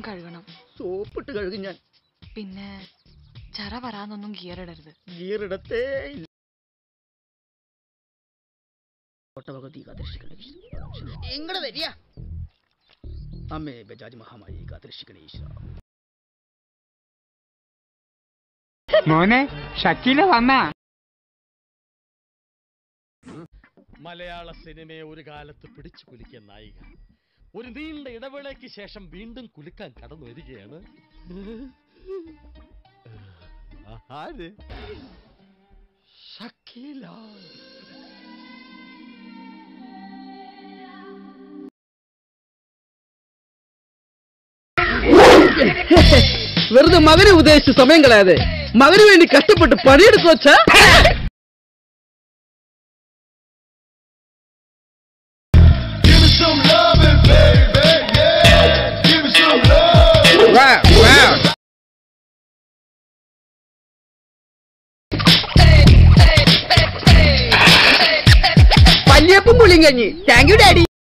കഴുകണം സോപ്പിട്ട് കഴുകും ഞാൻ പിന്നെ ചറ വരാന്നൊന്നും ഗിയറിടരുത് ഗീറിടത്തേ ഇല്ല ഒട്ടഭഗവതി കാത്തിരക്ഷിക്കണേ എങ്ങടെ വരിക അമ്മേ ബജാജ് മഹാമായി കാത്തിരക്ഷിക്കണേ ഈശ്വര മോനെ ഷക്കീല വന്നാ മലയാള സിനിമയെ ഒരു കാലത്ത് പിടിച്ചു കുലുക്കിയ നായിക ഒരു നീണ്ട ഇടവേളയ്ക്ക് ശേഷം വീണ്ടും കുലുക്കാൻ കടന്നു വരികയാണ് ആര് ഷക്കീല വെറുതെ മകനെ ഉദ്ദേശിച്ച് സമയം കളയാതെ മകന് വേണ്ടി കഷ്ടപ്പെട്ട് പണിയെടുത്തു വച്ചാ പല്ലിയപ്പം പുളിയും കഞ്ഞി താങ്ക് യു ഡാഡി